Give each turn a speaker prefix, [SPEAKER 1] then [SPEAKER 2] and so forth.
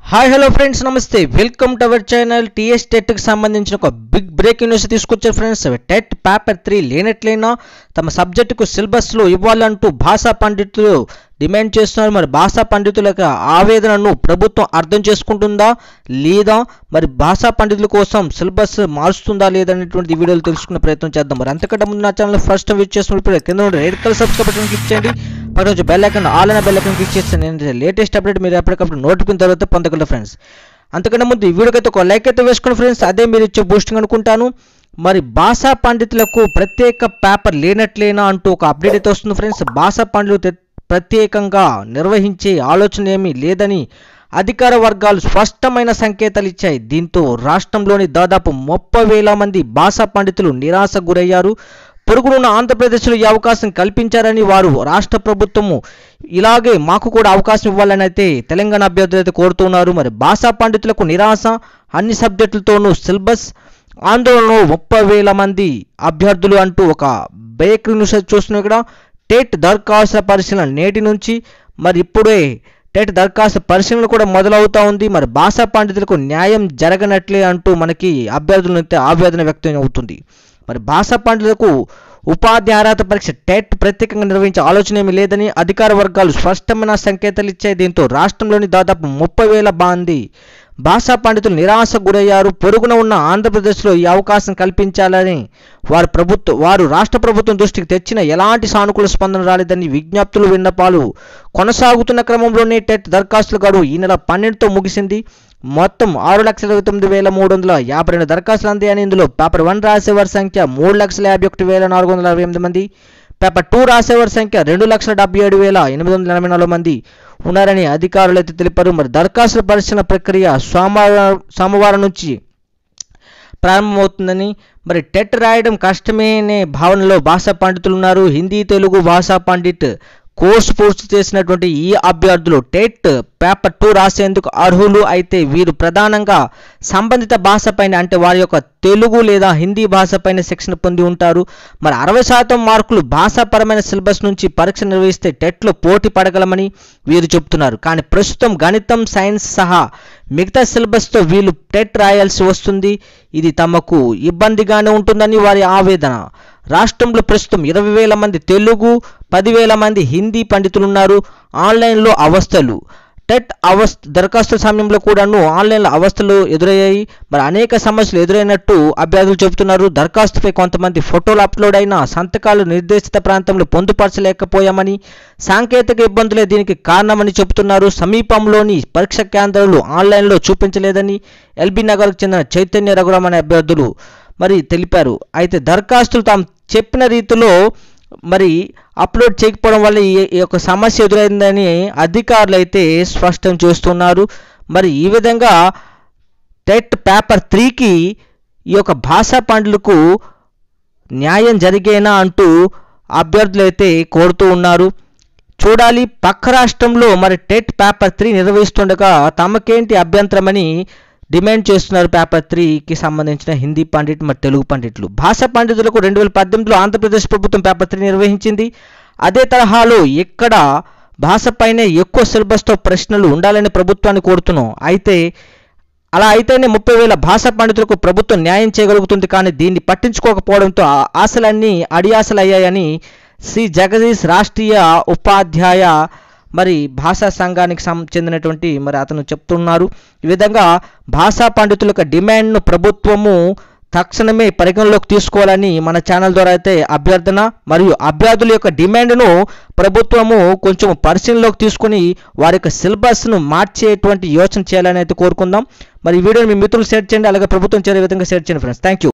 [SPEAKER 1] hi hello friends నమస్తే welcome to our channel TS టెట్కి సంబంధించిన ఒక బిగ్ బ్రేకింగ్ న్యూస్ తీసుకొచ్చారు ఫ్రెండ్స్ టెట్ పేపర్ త్రీ లేనట్లయినా తమ సబ్జెక్టుకు సిలబస్లో ఇవ్వాలంటూ భాషా పండితులు డిమాండ్ చేస్తున్నారు మరి భాషా పండితుల యొక్క ఆవేదనను ప్రభుత్వం అర్థం చేసుకుంటుందా లేదా మరి భాషా పండితుల కోసం సిలబస్ మారుస్తుందా లేదా అనేటువంటి ఈ వీడియోలు తెలుసుకునే ప్రయత్నం చేద్దాం మరి అంతకంటే ముందు నా ఛానల్ ఫస్ట్ విచ్ చేస్తున్నప్పుడు కింద ఉన్న red colour subscribe button click చేయండి పక్కన వచ్చి బెల్ ఐకాన్ ఆల్ అనే బెల్ ఐకాన్ క్లిక్ చేస్తే నేను లేటెస్ట్ అప్డేట్ మీరు ఎప్పటికప్పుడు నోటిఫికేషన్ తర్వాత పొందగలరు ఫ్రెండ్స్ అంతకన్నా ముందు ఈ వీడియోకి అయితే ఒక లైక్ అయితే వేసుకోండి ఫ్రెండ్స్ అదే మీరు ఇచ్చే బూస్టింగ్ అనుకుంటాను మరి భాషా పండితులకు ప్రత్యేక పేపర్ లేనట్లేనా అంటూ ఒక అప్డేట్ అయితే వస్తుంది ఫ్రెండ్స్ భాషా పండితులు తె- ప్రత్యేకంగా నిర్వహించే ఆలోచన ఏమీ లేదని అధికార వర్గాలు స్పష్టమైన సంకేతాలు ఇచ్చాయి దీంతో రాష్ట్రంలోని దాదాపు ముప్పై వేల మంది భాషా పండితులు నిరాశకు గురయ్యారు పొరుగునున్న ఆంధ్రప్రదేశ్లో ఈ అవకాశం కల్పించారని వారు రాష్ట్ర ప్రభుత్వము ఇలాగే మాకు కూడా అవకాశం ఇవ్వాలని అయితే తెలంగాణ అభ్యర్థులు అయితే కోరుతున్నారు మరి భాషా పండితులకు నిరాశ అన్ని సబ్జెక్టులతోనూ సిలబస్ ఆందోళనలో ముప్పై వేల మంది అభ్యర్థులు అంటూ ఒక బ్రేక్ న్యూస్ అయితే చూస్తున్నాం ఇక్కడ టెట్ దరఖాస్తుల పరిశీలన నేటి నుంచి మరి ఇప్పుడే టెట్ దరఖాస్తు పరిశీలన కూడా మొదలవుతా ఉంది మరి భాషా పండితులకు న్యాయం జరగనట్లే అంటూ మనకి అభ్యర్థులను అయితే ఆవేదన వ్యక్తం అవుతుంది మరి భాషా పండితులకు ఉపాధి అర్హత పరీక్ష టెట్ ప్రత్యేకంగా నిర్వహించే ఆలోచన ఏమీ లేదని అధికార వర్గాలు స్పష్టమైన సంకేతాలు ఇచ్చాయి దీంతో రాష్ట్రంలోని దాదాపు ముప్పై వేల మంది భాషా పండితులు నిరాశ గురయ్యారు పొరుగున ఉన్న ఆంధ్రప్రదేశ్లో ఈ అవకాశం కల్పించాలని వారు ప్రభుత్వం వారు రాష్ట్ర ప్రభుత్వం దృష్టికి తెచ్చిన ఎలాంటి సానుకూల స్పందన రాలేదని విజ్ఞప్తులు విన్నపాలు కొనసాగుతున్న క్రమంలోనే టెట్ దరఖాస్తుల గడువు ఈ నెల పన్నెండుతో ముగిసింది మొత్తం ఆరు లక్షల ఇరవై తొమ్మిది వేల మూడు వందల యాభై రెండు దరఖాస్తులు అందాయని ఇందులో పేపర్ వన్ రాసేవారి సంఖ్య మూడు లక్షల యాభై ఒకటి వేల నాలుగు వందల అరవై ఎనిమిది మంది పేపర్ టూ రాసేవారి సంఖ్య రెండు లక్షల డెబ్బై ఏడు వేల ఎనిమిది వందల ఎనభై నాలుగు మంది ఉన్నారని అధికారులు అయితే తెలిపారు మరి దరఖాస్తుల పరిశీలన ప్రక్రియ సోమవారం సోమవారం నుంచి ప్రారంభమవుతుందని మరి టెట్ రాయడం కష్టమే అనే భావనలో భాషా పండితులు ఉన్నారు హిందీ తెలుగు భాషా పండిట్ కోర్సు పూర్తి చేసినటువంటి ఈ అభ్యర్థులు టెట్ పేపర్ టూ రాసేందుకు అర్హులు అయితే వీరు ప్రధానంగా సంబంధిత భాషపైన అంటే వారి యొక్క తెలుగు లేదా హిందీ భాషపైన శిక్షణ పొంది ఉంటారు మరి అరవై శాతం మార్కులు భాషాపరమైన సిలబస్ నుంచి పరీక్ష నిర్వహిస్తే టెట్లో పోటీ పడగలమని వీరు చెబుతున్నారు కానీ ప్రస్తుతం గణితం సైన్స్ సహా మిగతా సిలబస్తో వీళ్ళు టెట్ రాయాల్సి వస్తుంది ఇది తమకు ఇబ్బందిగానే ఉంటుందని వారి ఆవేదన రాష్ట్రంలో ప్రస్తుతం ఇరవై వేల మంది తెలుగు పదివేల మంది హిందీ పండితులు ఉన్నారు ఆన్లైన్లో అవస్థలు టెట్ అవస్థ దరఖాస్తు సమయంలో కూడాను ఆన్లైన్లో అవస్థలు ఎదురయ్యాయి మరి అనేక సమస్యలు ఎదురైనట్టు అభ్యర్థులు చెబుతున్నారు దరఖాస్తుపై కొంతమంది ఫోటోలు అప్లోడ్ అయిన సంతకాలు నిర్దేశిత ప్రాంతంలో పొందుపరచలేకపోయామని సాంకేతిక ఇబ్బందులే దీనికి కారణమని చెబుతున్నారు సమీపంలోని పరీక్ష కేంద్రాలు ఆన్లైన్లో చూపించలేదని ఎల్బీ నగర్కు చెందిన చైతన్య రఘురామ్ అనే అభ్యర్థులు మరి తెలిపారు అయితే దరఖాస్తులు తాము చెప్పిన రీతిలో మరి అప్లోడ్ చేయకపోవడం వల్ల ఈ ఈ యొక్క సమస్య ఎదురైందని అధికారులు అయితే స్పష్టం చేస్తున్నారు మరి ఈ విధంగా టెట్ పేపర్ త్రీకి ఈ యొక్క భాషా పండులకు న్యాయం జరిగేనా అంటూ అభ్యర్థులు అయితే కోరుతూ ఉన్నారు చూడాలి పక్క రాష్ట్రంలో మరి టెట్ పేపర్ త్రీ నిర్వహిస్తుండగా తమకేంటి అభ్యంతరమని డిమాండ్ చేస్తున్నారు పేపర్ త్రీకి సంబంధించిన హిందీ పండిట్ మరి తెలుగు పండిట్లు భాషా పండితులకు రెండు వేల పద్దెనిమిదిలో ఆంధ్రప్రదేశ్ ప్రభుత్వం పేపర్ త్రీ నిర్వహించింది అదే తరహాలో ఇక్కడ భాషపైనే ఎక్కువ సిలబస్తో ప్రశ్నలు ఉండాలని ప్రభుత్వాన్ని కోరుతున్నాం అయితే అలా అయితేనే ముప్పై వేల భాషా పండితులకు ప్రభుత్వం న్యాయం చేయగలుగుతుంది కానీ దీన్ని పట్టించుకోకపోవడంతో ఆ ఆశలన్నీ అడియాసలయ్యాయని శ్రీ జగదీష్ రాష్ట్రీయ ఉపాధ్యాయ మరి భాషా సంఘానికి సం చెందినటువంటి మరి అతను చెప్తున్నారు ఈ విధంగా భాషా పండితుల యొక్క డిమాండ్ను ప్రభుత్వము తక్షణమే పరిగణలోకి తీసుకోవాలని మన ఛానల్ ద్వారా అయితే అభ్యర్థన మరియు అభ్యర్థుల యొక్క డిమాండ్ను ప్రభుత్వము కొంచెం పరిశీలనలోకి తీసుకుని వారి యొక్క సిలబస్ను మార్చేటువంటి యోచన చేయాలని అయితే కోరుకుందాం మరి ఈ వీడియోని మీ మిత్రులు షేర్ చేయండి అలాగే ప్రభుత్వం చేరే విధంగా షేర్ చేయండి ఫ్రెండ్స్ థ్యాంక్ యూ